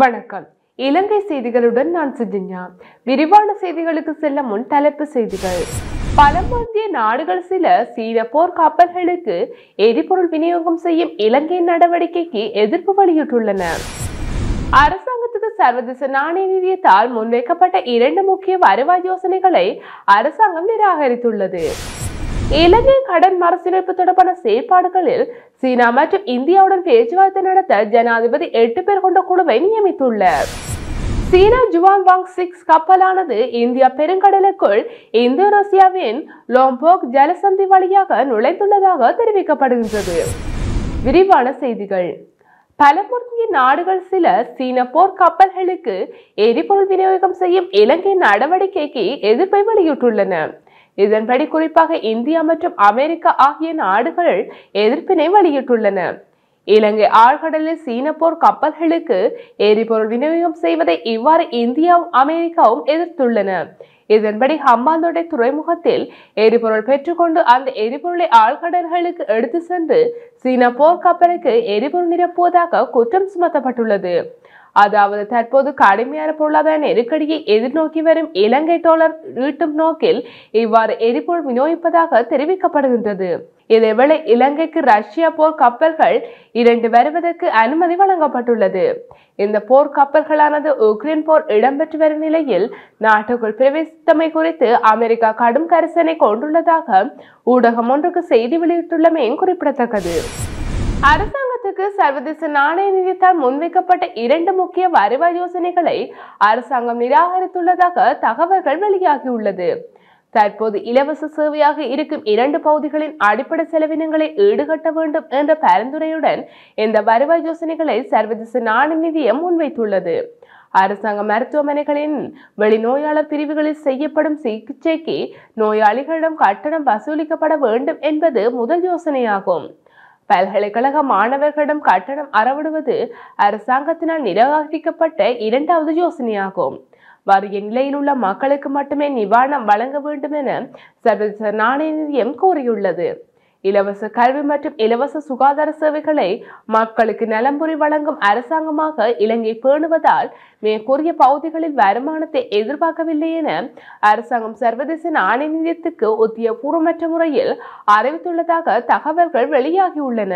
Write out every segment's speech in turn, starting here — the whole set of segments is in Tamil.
வணக்கம் இலங்கை செய்திகளுடன் நான் சுஜன்யா விரிவான செய்திகளுக்கு செல்ல முன் தலைப்பு செய்திகள் பலமத்திய நாடுகள் சில சீன போர் கப்பல்களுக்கு எரிபொருள் விநியோகம் செய்யும் இலங்கையின் நடவடிக்கைக்கு எதிர்ப்பு வெளியிட்டுள்ளன அரசாங்கத்துக்கு சர்வதேச நாணய நிதியத்தால் முன்வைக்கப்பட்ட இரண்டு முக்கிய வருவாய் யோசனைகளை அரசாங்கம் நிராகரித்துள்ளது இலங்கை கடன் மறுசீரமைப்பு தொடர்பான செயற்பாடுகளில் சீனா மற்றும் இந்தியாவுடன் பேச்சுவார்த்தை நடத்த ஜனாதிபதி எட்டு பேர் கொண்ட குழுவை நியமித்துள்ளார் சீனா ஜுவாங் வாங் சிக்ஸ் கப்பலானது இந்தியா பெருங்கடலுக்குள் இந்தோனேசியாவின் லோம்போக் ஜலசந்தி வழியாக நுழைந்துள்ளதாக தெரிவிக்கப்படுகின்றது விரிவான செய்திகள் பலமுறைய நாடுகள் சில சீன போர் கப்பல்களுக்கு எரிபொருள் விநியோகம் செய்யும் இலங்கை நடவடிக்கைக்கு எதிர்ப்பை வெளியிட்டுள்ளன இதன்படி குறிப்பாக இந்தியா மற்றும் அமெரிக்கா ஆகிய நாடுகள் எதிர்ப்பினை வெளியிட்டுள்ளன இலங்கை ஆழ்கடலில் சீன போர் கப்பல்களுக்கு எரிபொருள் விநியோகம் செய்வதை இவ்வாறு இந்தியாவும் அமெரிக்காவும் எதிர்த்துள்ளன இதன்படி ஹம்பாந்தோட்டை துறைமுகத்தில் எரிபொருள் பெற்றுக்கொண்டு அந்த எரிபொருளை ஆழ்கடல்களுக்கு எடுத்து சென்று சீன போர் கப்பலுக்கு எரிபொருள் நிரப்புவதாக குற்றம் சுமத்தப்பட்டுள்ளது அதாவது தற்போது கடுமையான பொருளாதார நெருக்கடியை எதிர்நோக்கி வரும் இலங்கை டாலர் ஈட்டும் நோக்கில் இவ்வாறு எரிபொருள் விநியோகிப்பதாக தெரிவிக்கப்படுகின்றது இதேவேளை இலங்கைக்கு ரஷ்யா போர் கப்பல்கள் இரண்டு வருவதற்கு அனுமதி வழங்கப்பட்டுள்ளது இந்த போர் கப்பல்களானது உக்ரைன் போர் இடம்பெற்று வரும் நிலையில் நாட்டுக்குள் பிரவேசித்தமை குறித்து அமெரிக்கா கடும் கரிசனை கொண்டுள்ளதாக ஊடகம் ஒன்றுக்கு செய்தி வெளியிட்டுள்ளமை குறிப்பிடத்தக்கது அரசாங்கத்துக்கு சர்வதேச நாணய நிதியத்தால் முன்வைக்கப்பட்ட இரண்டு முக்கிய வருவாய் யோசனைகளை அரசாங்கம் நிராகரித்துள்ளதாக தகவல்கள் வெளியாகியுள்ளது தற்போது இலவச சேவையாக இருக்கும் இரண்டு பகுதிகளின் அடிப்படை செலவினங்களை ஈடுகட்ட வேண்டும் என்ற பரிந்துரையுடன் இந்த வருவாய் யோசனைகளை சர்வதேச நாணய நிதியம் முன்வைத்துள்ளது அரசாங்க மருத்துவமனைகளின் வெளிநோயாளர் பிரிவுகளில் செய்யப்படும் சிகிச்சைக்கு நோயாளிகளிடம் கட்டணம் வசூலிக்கப்பட வேண்டும் என்பது முதல் யோசனையாகும் பல்கலைக்கழக மாணவர்களிடம் கட்டணம் அறவிடுவது அரசாங்கத்தினால் நிராகரிக்கப்பட்ட இரண்டாவது யோசனையாகும் வறிய நிலையில் உள்ள மக்களுக்கு மட்டுமே நிவாரணம் வழங்க வேண்டும் என சர்வதேச நாணய நிதியம் கூறியுள்ளது இலவச கல்வி மற்றும் இலவச சுகாதார சேவைகளை மக்களுக்கு நலம்புரி வழங்கும் அரசாங்கமாக இலங்கை பேணுவதால் மேற்கூறிய பகுதிகளில் வருமானத்தை எதிர்பார்க்கவில்லை என அரசாங்கம் சர்வதேச நாணய நிதியத்துக்கு உத்தியபூர்வமற்ற முறையில் அறிவித்துள்ளதாக தகவல்கள் வெளியாகியுள்ளன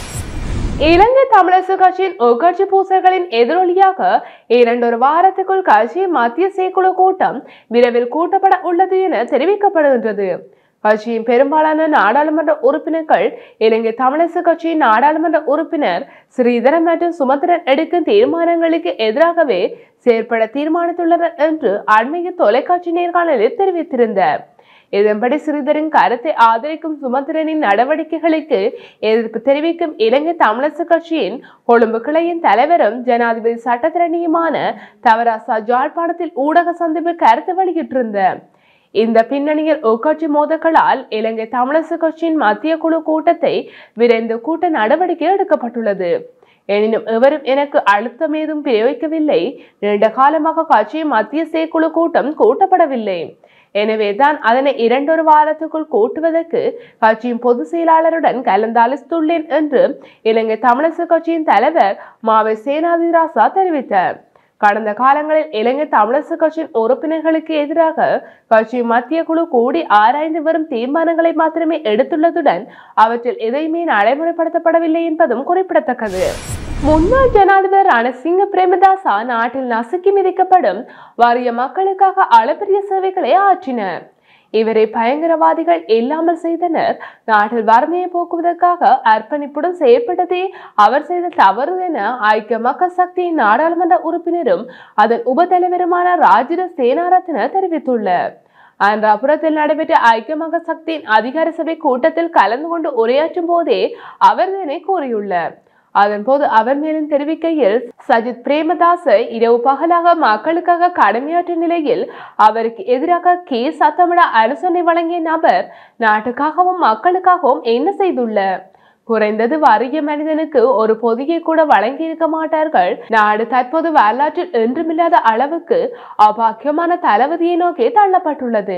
இலங்கை தமிழரசு கட்சியின் உட்கட்சி பூசல்களின் எதிரொலியாக இரண்டொரு வாரத்துக்குள் கட்சியின் மத்திய செயற்குழு கூட்டம் விரைவில் கூட்டப்பட உள்ளது என தெரிவிக்கப்படுகின்றது கட்சியின் பெரும்பாலான நாடாளுமன்ற உறுப்பினர்கள் இலங்கை தமிழரசு கட்சியின் நாடாளுமன்ற உறுப்பினர் ஸ்ரீதரன் மற்றும் சுமந்திரன் எடுக்கும் தீர்மானங்களுக்கு எதிராகவே செயற்பட தீர்மானித்துள்ளனர் என்று அண்மைய தொலைக்காட்சி நேர்காணலில் தெரிவித்திருந்தார் இதன்படி ஸ்ரீதரின் கருத்தை ஆதரிக்கும் சுமந்திரனின் நடவடிக்கைகளுக்கு எதிர்ப்பு தெரிவிக்கும் இலங்கை தமிழரசு கட்சியின் கொழும்பு கிளையின் தலைவரும் ஜனாதிபதி சட்டத்திரணியுமான தவராசா ஜாழ்ப்பாணத்தில் ஊடக சந்திப்பில் கருத்து வெளியிட்டிருந்தார் இந்த பின்னணியில் உட்கட்சி மோதல்களால் இலங்கை தமிழரசு கட்சியின் மத்திய குழு கூட்டத்தை விரைந்து கூட்ட நடவடிக்கை எடுக்கப்பட்டுள்ளது எனினும் எவரும் எனக்கு அழுத்தம் ஏதும் பிரயோகிக்கவில்லை நீண்ட காலமாக கட்சியின் மத்திய செயற்குழு கூட்டம் கூட்டப்படவில்லை எனவே தான் அதனை இரண்டொரு வாரத்துக்குள் கூட்டுவதற்கு கட்சியின் பொதுச் செயலாளருடன் கலந்தாலோசித்துள்ளேன் என்று இலங்கை தமிழரசு கட்சியின் தலைவர் மாவை சேனாதிராசா தெரிவித்தார் கடந்த காலங்களில் இலங்கை தமிழரசு கட்சியின் உறுப்பினர்களுக்கு எதிராக கட்சியின் மத்திய குழு கூடி ஆராய்ந்து வரும் தீர்மானங்களை மாத்திரமே எடுத்துள்ளதுடன் அவற்றில் எதையுமே நடைமுறைப்படுத்தப்படவில்லை என்பதும் குறிப்பிடத்தக்கது முன்னாள் ஜனாதிபதி ரணசிங்க பிரேமதாசா நாட்டில் நசுக்கி மிதிக்கப்படும் வறிய மக்களுக்காக அளப்பரிய சேவைகளை ஆற்றினர் இவரை பயங்கரவாதிகள் இல்லாமல் செய்தனர் நாட்டில் வறுமையை போக்குவதற்காக அர்ப்பணிப்புடன் செயற்பட்டதே அவர் செய்த தவறு என ஐக்கிய மக்கள் சக்தியின் நாடாளுமன்ற உறுப்பினரும் அதன் உபதலைவருமான ராஜித சேனாரத்ன தெரிவித்துள்ளார் அன்றாபுரத்தில் நடைபெற்ற ஐக்கிய மக்கள் சக்தியின் அதிகார சபை கூட்டத்தில் கலந்து கொண்டு உரையாற்றும் போதே அவர் இதனை கூறியுள்ளார் அதன்போது அவர் மேலும் தெரிவிக்கையில் சஜித் பிரேமதாச இரவு பகலாக மக்களுக்காக கடமையாற்றும் நிலையில் அவருக்கு எதிராக கே சத்தமிட ஆலோசனை வழங்கிய நபர் நாட்டுக்காகவும் மக்களுக்காகவும் என்ன செய்துள்ளார் குறைந்தது வறிய மனிதனுக்கு ஒரு பொதியை கூட வழங்கி இருக்க மாட்டார்கள் நாடு தற்போது வரலாற்றில் என்றுமில்லாத அளவுக்கு அபாக்கியமான தளபதியை நோக்கி தள்ளப்பட்டுள்ளது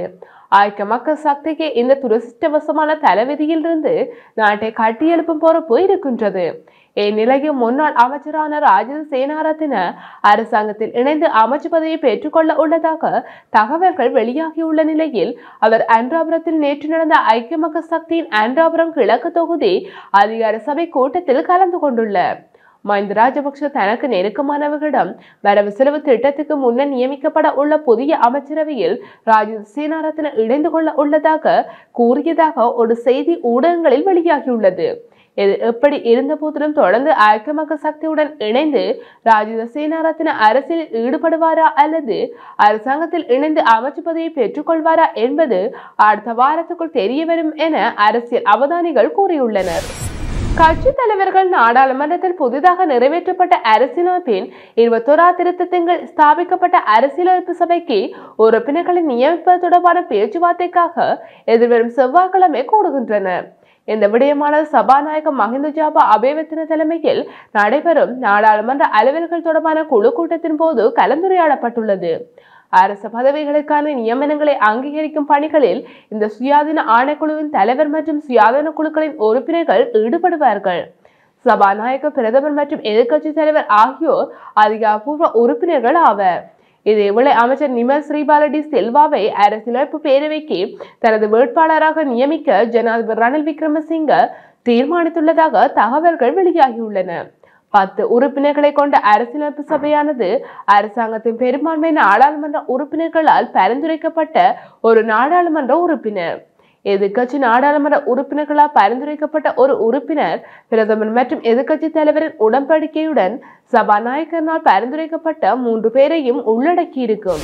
ஐக்கிய மக்கள் சக்திக்கு இந்த துரதிருஷ்டவசமான தலைவிதியிலிருந்து நாட்டை கட்டியெழுப்பும் பொறுப்பு இருக்கின்றது இந்நிலையில் முன்னாள் அமைச்சரான ராஜித சேனாரத்தின அரசாங்கத்தில் இணைந்து அமைச்சு பதவியை பெற்றுக்கொள்ள உள்ளதாக தகவல்கள் வெளியாகியுள்ள நிலையில் அவர் அன்றாபுரத்தில் நேற்று நடந்த ஐக்கிய மக்கள் சக்தியின் அன்றாபுரம் கிழக்கு தொகுதி அதிகார சபை கூட்டத்தில் கலந்து கொண்டுள்ளார் மஹிந்த ராஜபக்ஷ தனக்கு நெருக்கமானவர்களிடம் வரவு செலவு திட்டத்துக்கு முன்னர் நியமிக்கப்பட உள்ள புதிய அமைச்சரவையில் ராஜித சேனாரத்ன இணைந்து கொள்ள உள்ளதாக கூறியதாக ஒரு செய்தி ஊடகங்களில் வெளியாகியுள்ளது இது எப்படி இருந்த போதிலும் தொடர்ந்து ஐக்கிய மக்கள் சக்தியுடன் இணைந்து ராஜித சேனாரத்ன அரசியலில் ஈடுபடுவாரா அல்லது அரசாங்கத்தில் இணைந்து அமைச்சு பதவியை பெற்றுக்கொள்வாரா என்பது அடுத்த வாரத்துக்குள் தெரிய வரும் என அரசியல் அவதானிகள் கூறியுள்ளனர் கட்சி தலைவர்கள் நாடாளுமன்றத்தில் புதிதாக நிறைவேற்றப்பட்ட அரசியலமைப்பின் இருபத்தோரா திருத்தத்தின் கீழ் ஸ்தாபிக்கப்பட்ட அரசியலமைப்பு சபைக்கு உறுப்பினர்களை நியமிப்பது தொடர்பான பேச்சுவார்த்தைக்காக எதிர்வரும் செவ்வாய்க்கிழமை கூடுகின்றனர் இந்த விடயமானது சபாநாயகர் மஹிந்த ஜாபா அபேவத்தின தலைமையில் நடைபெறும் நாடாளுமன்ற அலுவல்கள் தொடர்பான குழு கூட்டத்தின் போது கலந்துரையாடப்பட்டுள்ளது அரசு பதவிகளுக்கான நியமனங்களை அங்கீகரிக்கும் பணிகளில் இந்த சுயாதீன ஆணைக்குழுவின் தலைவர் மற்றும் சுயாதீன குழுக்களின் உறுப்பினர்கள் ஈடுபடுவார்கள் சபாநாயகர் பிரதமர் மற்றும் எதிர்க்கட்சி தலைவர் ஆகியோர் அதிகாரப்பூர்வ உறுப்பினர்கள் ஆவர் இதேவேளை அமைச்சர் நிமல் ஸ்ரீபாலடி செல்வாவை அரசியலமைப்பு பேரவைக்கு தனது வேட்பாளராக நியமிக்க ஜனாதிபதி ரணில் விக்ரமசிங்க தீர்மானித்துள்ளதாக தகவல்கள் வெளியாகியுள்ளன பத்து உறுப்பினர்களை கொண்ட அரசியலமைப்பு சபையானது அரசாங்கத்தின் பெரும்பான்மை நாடாளுமன்ற உறுப்பினர்களால் பரிந்துரைக்கப்பட்ட ஒரு நாடாளுமன்ற உறுப்பினர் எதிர்க்கட்சி நாடாளுமன்ற உறுப்பினர்களால் பரிந்துரைக்கப்பட்ட ஒரு உறுப்பினர் பிரதமர் மற்றும் எதிர்க்கட்சி தலைவரின் உடன்படிக்கையுடன் சபாநாயகரினால் பரிந்துரைக்கப்பட்ட மூன்று பேரையும் உள்ளடக்கியிருக்கும்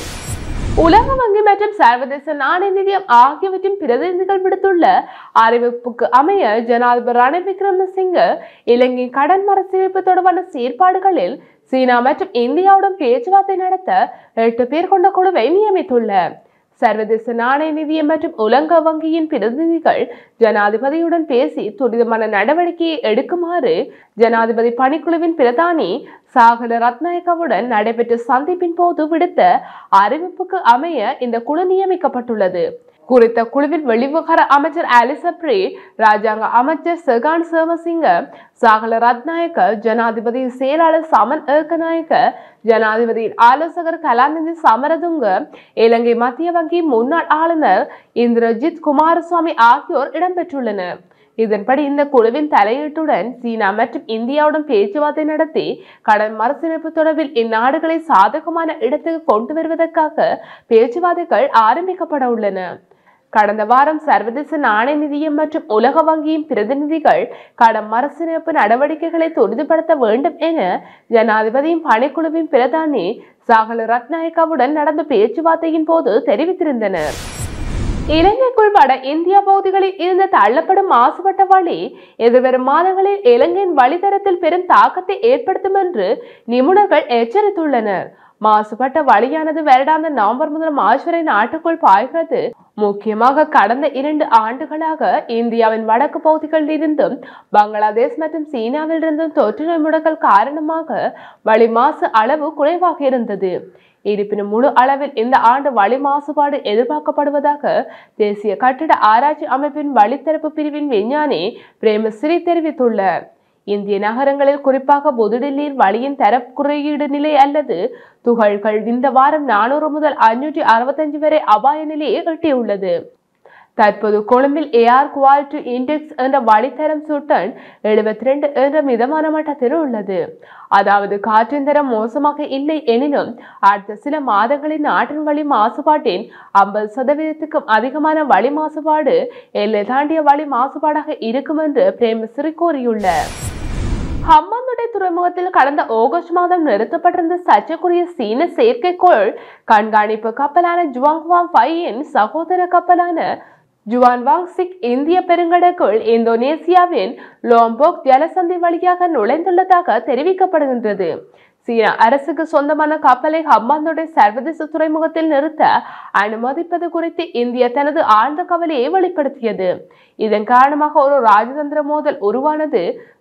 உலக வங்கி மற்றும் சர்வதேச நாணய நிதியம் ஆகியவற்றின் பிரதிநிதிகள் விடுத்துள்ள அறிவிப்புக்கு அமைய ஜனாதிபதி ரணில் விக்ரமசிங்க இலங்கை கடன் மறுசீரமைப்பு தொடர்பான செயற்பாடுகளில் சீனா மற்றும் இந்தியாவுடன் பேச்சுவார்த்தை நடத்த எட்டு பேர் கொண்ட குழுவை நியமித்துள்ளார் சர்வதேச நாணய நிதியம் மற்றும் உலக வங்கியின் பிரதிநிதிகள் ஜனாதிபதியுடன் பேசி துரிதமான நடவடிக்கையை எடுக்குமாறு ஜனாதிபதி பணிக்குழுவின் பிரதானி சாகல ரத்நாயக்காவுடன் நடைபெற்ற சந்திப்பின் போது விடுத்த அறிவிப்புக்கு அமைய இந்த குழு நியமிக்கப்பட்டுள்ளது குறித்த குழுவில் வெளிவிவகார அமைச்சர் அலிசப்ரி ராஜாங்க அமைச்சர் செகான் சேவசிங்க சாகல ரத்நாயக்க ஜனாதிபதியின் செயலாளர் சமன் ஏக்கநாயக்க ஜனாதிபதியின் ஆலோசகர் கலாநிதி சமரதுங்க இலங்கை மத்திய வங்கி முன்னாள் ஆளுநர் இந்திரஜித் குமாரசுவாமி ஆகியோர் இடம்பெற்றுள்ளனர் இதன்படி இந்த குழுவின் தலையீட்டுடன் சீனா மற்றும் இந்தியாவுடன் பேச்சுவார்த்தை நடத்தி கடன் மறுசீரமைப்பு தொடர்பில் இந்நாடுகளை சாதகமான இடத்துக்கு கொண்டு வருவதற்காக பேச்சுவார்த்தைகள் ஆரம்பிக்கப்பட உள்ளன கடந்த வாரம் சர்வதேச நாணய நிதியம் மற்றும் உலக வங்கியின் பிரதிநிதிகள் கடன் மறுசீரமைப்பு நடவடிக்கைகளை துரிதப்படுத்த வேண்டும் என ஜனாதிபதியின் பணிக்குழுவின் பிரதானி சாகல ரத்நாயக்காவுடன் நடந்த பேச்சுவார்த்தையின் போது தெரிவித்திருந்தனர் இலங்கைக்குள் வட இந்தியா பகுதிகளில் இருந்து தள்ளப்படும் மாசுபட்ட வழி எதிர்வரும் மாதங்களில் இலங்கையின் வழித்தரத்தில் பெரும் தாக்கத்தை ஏற்படுத்தும் என்று நிபுணர்கள் எச்சரித்துள்ளனர் மாசுபட்ட வழியானது வருடாந்த நவம்பர் முதல் மார்ச் வரை நாட்டுக்குள் பாய்கிறது முக்கியமாக கடந்த இரண்டு ஆண்டுகளாக இந்தியாவின் வடக்கு பகுதிகளில் இருந்தும் பங்களாதேஷ் மற்றும் சீனாவில் இருந்தும் தொற்று நோய் முடக்கல் காரணமாக வளி மாசு அளவு குறைவாக இருந்தது இருப்பினும் முழு அளவில் இந்த ஆண்டு வளி மாசுபாடு எதிர்பார்க்கப்படுவதாக தேசிய கட்டிட ஆராய்ச்சி அமைப்பின் வழித்தரப்பு பிரிவின் விஞ்ஞானி பிரேமஸ்ரீ தெரிவித்துள்ளார் இந்திய நகரங்களில் குறிப்பாக புதுடில்லியில் வழியின் தர குறியீடு நிலை அல்லது துகள்கள் இந்த வாரம் நானூறு முதல் ஐநூற்றி அறுபத்தஞ்சு வரை அபாய நிலையை எட்டியுள்ளது தற்போது கொழும்பில் ஏஆர் குவாலிட்டி இண்டெக்ஸ் என்ற வழித்தரம் சுட்டன் எழுபத்தி ரெண்டு என்ற மிதமான மட்டத்தில் உள்ளது அதாவது காற்றின் தரம் மோசமாக இல்லை எனினும் அடுத்த சில மாதங்களில் நாட்டின் வழி மாசுபாட்டின் ஐம்பது சதவீதத்துக்கும் அதிகமான வழி மாசுபாடு எல்லை தாண்டிய வழி மாசுபாடாக இருக்கும் என்று பிரேமஸ்ரீ கூறியுள்ளார் ஹம்பாந்தோட்டை துறைமுகத்தில் கடந்த ஆகஸ்ட் மாதம் நிறுத்தப்பட்டிருந்த சர்ச்சைக்குரிய சீன செயற்கைக்கோள் கண்காணிப்பு கப்பலான ஜுவாங்வாங் ஃபையின் சகோதர கப்பலான ஜுவான்வாங் சிக் இந்திய பெருங்கடலுக்குள் இந்தோனேசியாவின் லோம்போக் ஜலசந்தி வழியாக நுழைந்துள்ளதாக தெரிவிக்கப்படுகின்றது சீனா அரசுக்கு சொந்தமான கப்பலை ஹம்பாந்தோட்டை சர்வதேச துறைமுகத்தில் நிறுத்த அனுமதிப்பது குறித்து இந்தியா தனது ஆழ்ந்த கவலையை வெளிப்படுத்தியது இதன் காரணமாக ஒரு ராஜதந்திர மோதல் உருவானது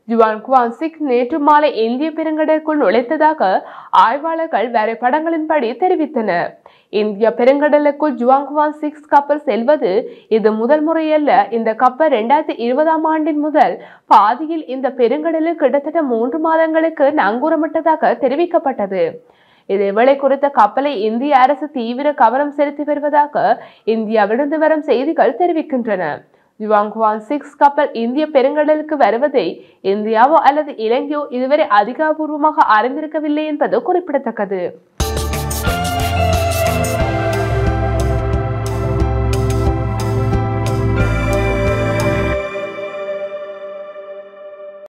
ஜுவான் குவான்சிக் நேற்று மாலை இந்திய பெருங்கடலுக்குள் நுழைத்ததாக ஆய்வாளர்கள் வரைபடங்களின்படி தெரிவித்தனர் இந்திய பெருங்கடலுக்குள் ஜுவாங்குவான் சிக்ஸ் கப்பல் செல்வது இது முதல் முறையல்ல இந்த கப்பல் இரண்டாயிரத்தி இருபதாம் ஆண்டின் முதல் பாதியில் இந்த பெருங்கடலில் கிட்டத்தட்ட மூன்று மாதங்களுக்கு நங்கூரமிட்டதாக தெரிவிக்கப்பட்டது இதேவேளை குறித்த கப்பலை இந்திய அரசு தீவிர கவனம் செலுத்தி வருவதாக இந்தியாவிலிருந்து வரும் செய்திகள் தெரிவிக்கின்றன ஜுவாங்குவான் சிக்ஸ் கப்பல் இந்திய பெருங்கடலுக்கு வருவதை இந்தியாவோ அல்லது இலங்கையோ இதுவரை அதிகாரப்பூர்வமாக அறிந்திருக்கவில்லை என்பது குறிப்பிடத்தக்கது